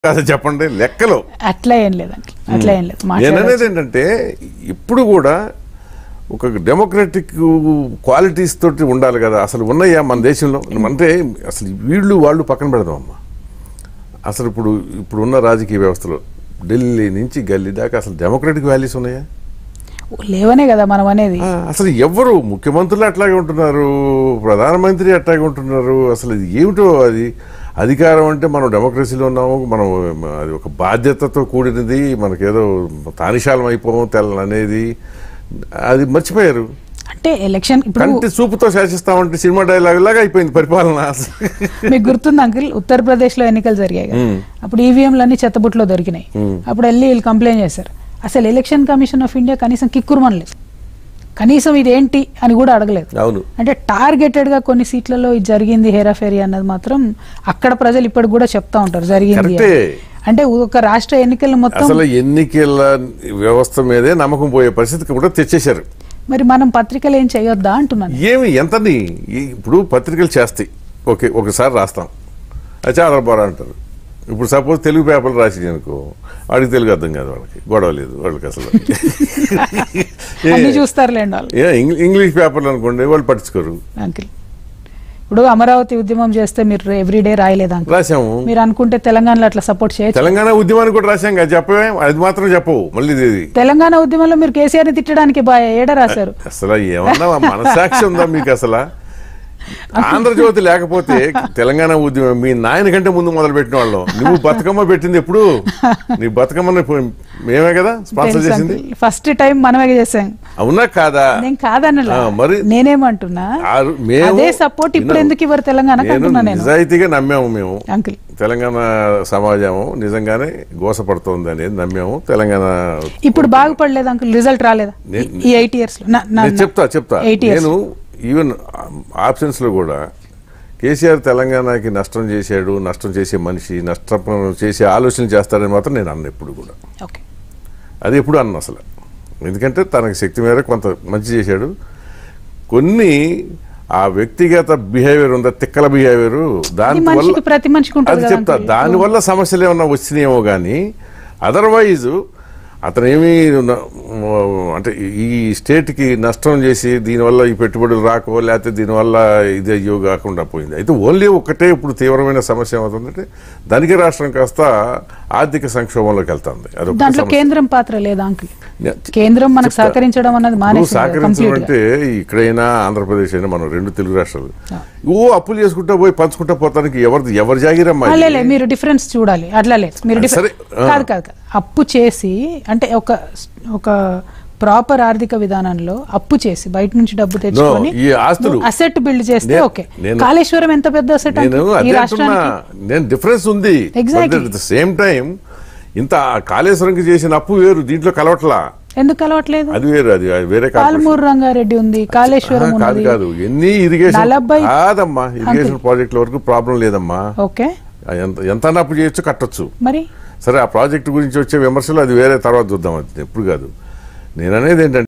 కాదు చెప్పండి లెక్కలు అట్లా ఏం లేదండి అట్లా ఏం లేదు నేను మాట్లాడొచ్చు. అనేది ఏంటంటే ఇప్పుడు కూడా ఒక డెమోక్రటిక్ క్వాలిటీస్ తోటి ఉండాలి కదా అసలు ఉన్నాయా మన దేశంలో అంటే అసలు వీళ్ళు వాళ్ళు పక్కన పెడదాం అమ్మా అసలు ఇప్పుడు ఇప్పుడు ఉన్న రాజకీయ వ్యవస్థలో ఢిల్లీ నుంచి గల్లీ దాకా అసలు డెమోక్రటిక్ వాల్యూస్ ఉన్నాయా లేవనే కదా మనం అనేది ఆ, అసలు ఎవరు ముఖ్యమంత్రులు అట్లాగే ఉంటున్నారు ప్రధానమంత్రి అట్లాగే ఉంటున్నారు అసలు ఇది ఏమిటో అది అధికారం అంటే మనం డెమోక్రసీలో ఉన్నాము మనం అది ఒక బాధ్యతతో కూడినది మనకేదో తానిశాలం అయిపోవం తెల్ల అనేది అది మర్చిపోయారు అంటే ఎలక్షన్ ఇప్పుడు కంటి చూపుతో శాసిస్తామంటే సినిమా డైలాగ్ లాగా అయిపోయింది పరిపాలన మీకు గుర్తుంది అంకిల్ ఉత్తరప్రదేశ్ లో ఎన్నికలు జరిగాయి కదా అప్పుడు ఈవీఎంలు అన్ని చెత్తబుట్లో దొరికినాయి అప్పుడు వెళ్ళి వీళ్ళు కంప్లైంట్ చేశారు అసలు ఎలక్షన్ కమిషన్ ఆఫ్ ఇండియా కనీసం కిక్కురుమనలేదు కనీసం ఇదేంటి అని కూడా అడగలేదు అవును అంటే టార్గెటెడ్ గా కొన్ని సీట్లలో ఇది జరిగింది హేరాఫేరీ అన్నది మాత్రం అక్కడ ప్రజలు ఇప్పటికి కూడా చెప్తా ఉంటారు జరిగింది అని. కరెక్టే. అంటే ఒక రాష్ట్ర ఎన్నికలు మొత్తం అసలు ఎన్నికల వ్యవస్థ మీదే నమ్మకం పోయే పరిస్థితికి కూడా తెచ్చేశారు మరి మనం పత్రికలు ఏం చేయొద్దా అంటున్నాను ఏమి ఎంతని ఈ- ఇప్పుడు పత్రికలు చేస్తాయి ఓకే ఒకసారి రాస్తాం అది చాలా బాగా అంటారు ఇప్పుడు సపోజ్ తెలుగు పేపర్లు రాసి అనుకో వాడికి తెలుగు అర్థం కాదు వాళ్ళకి గొడవ లేదు వాళ్ళకి అసలు ఏ- అన్ని చూస్తారులేండి వాళ్ళు ఏ ఇంగ్లీ- ఇంగ్లీష్ పేపర్లు అనుకోండి వాళ్ళు పట్టించుకోరు అంకిల్ ఇప్పుడు అమరావతి ఉద్యమం చేస్తే మీరు ఎవ్రీడే రాయలేదు అంకిల్ రాసాము మీరు అనుకుంటే తెలంగాణలో అట్లా సపోర్ట్ చేయొచ్చు తెలంగాణ ఉద్యమానికి కూడా రాసాం కదా చెప్పవే అది మాత్రం చెప్పవు మళ్ళీ ఇది తెలంగాణ ఉద్యమంలో మీరు కేసీఆర్ ని తిట్టడానికి బాగా ఏడ రాశారు అసలు ఏమన్నా మనసాక్షి ఉందా మీకు అసలు ఆంధ్రజ్యోతి లేకపోతే తెలంగాణ ఉద్యమం మీ నాయన కంటే ముందు మొదలు పెట్టిన వాళ్ళం నువ్వు బతుకమ్మ పెట్టింది ఎప్పుడు నీ బతుకమ్మని పో- మేమే కదా స్పాన్సర్ చేసింది ఫస్ట్ టైం మనమే చేసాం అవునా కాదా నేను కాదన్నలా ఆ, మరి నేనేమంటున్నా ఆ- మేము అదే సపోర్ట్ ఇప్పుడు విను. ఎందుకు ఇవ్వరు తెలంగాణకు నేను అంటున్నా నేను నిజాయితీగా నమ్మాము మేము అంకిల్ తెలంగాణ సమాజం నిజంగానే గోసపడుతోంది అనేది నమ్మాము తెలంగాణ ఇప్పుడు బాగుపడలేదు అంకుల్ రిజల్ట్ రాలేదా నే- ఈ ఎయిట్ ఇయర్స్ లో నా- నా- నేను చెప్తా చెప్తా ఎయిట్ ఇయర్స్ నేను ఈవెన్ ఆప్షన్స్ లో కూడా కేసీఆర్ తెలంగాణకి నష్టం చేశాడు నష్టం చేసే మనిషి నష్టం చేసే ఆలోచన చేస్తాడని మాత్రం నేను అన్న ఎప్పుడు కూడా ఓకే అది ఎప్పుడు అన్న అసలు ఎందుకంటే తనకి శక్తి మేర కొంత మంచి చేశాడు కొన్ని ఆ వ్యక్తిగత బిహేవియర్ ఉందా తిక్కల బిహేవియర్ అది దాని మనిషికి వల్ల ప్రతి మనిషికి ఉంటుంది అది కదా చెప్తా uncle. దాని వల్ల సమస్యలు ఏమన్నా వచ్చినాయేమో కానీ అదర్వైజ్ అతనేమి న- అంటే ఈ స్టేట్కి నష్టం చేసి దీనివల్ల ఈ పెట్టుబడులు రాకో లేకపోతే దీనివల్ల ఇది అయ్యో కాకుండా పోయింది అయితే ఓన్లీ ఒకటే ఇప్పుడు తీవ్రమైన సమస్య ఏమవుతుందంటే ధనిక రాష్ట్రం కాస్త ఆర్థిక సంక్షోభంలోకి వెళ్తుంది అదొక దాంట్లో సమస్య. కేంద్రం పాత్ర లేదా అంకుల్ నే- కేంద్రం మనకు చెప్తా. సహకరించడం అన్నది నువ్వు మానేసి సహకరించడం కంప్లీట్ అంటే ఇక్కడైనా ఆంధ్రప్రదేశ్ అయినా మనం రెండు తెలుగు రాష్ట్రాలు ఓ అప్పులు చేసుకుంటా పోయి పంచుకుంటా పోతానికి ఎవరిది ఎవరి జాగిరమ్మా ఇది? లే మీరు డిఫరెన్స్ చూడాలి అట్లా లేదు మీరు సరే, డిఫరెన్స్ ఆ. కాదు కాదు కాదు అప్పు చేసి అంటే ఒక ఒక ప్రాపర్ ఆర్థిక విధానంలో అప్పు చేసి బయట నుంచి డబ్బు తెచ్చుకొని ఈ ఆస్తులు. అసెట్ బిల్డ్ చేస్తే నే- ఓకే నేను- కాళేశ్వరం ఎంత పెద్ద అసెట్ నేను ఈ అదే అంటున్నా రాష్ట్రానికి నేను డిఫరెన్స్ ఉంది Exactly. ద సేమ్ టైం ఇంత కాళేశ్వరంకి చేసిన అప్పు వేరు దీంట్లో కలవట్లా ఎందుకు కలవట్లేదు అది వేరు అది అది వేరే కార్పొరేషన్. పాలమూరు రంగారెడ్డి ఉంది కాళేశ్వరం ఆ, కాదు ఉన్నది కాదు ఎన్ని ఇరిగేషన్ నలభై- కాదమ్మా ఇరిగేషన్ ప్రాజెక్టుల వరకు ప్రాబ్లం లేదమ్మా ఓకే ఆ, ఎంత ఎంత అప్పు చేయొచ్చు కట్టొచ్చు మరి సరే ఆ ప్రాజెక్టు గురించి వచ్చే విమర్శలు అది వేరే తర్వాత చూద్దాం అది ఎప్పుడు కాదు నేను అనేది ఏంటంటే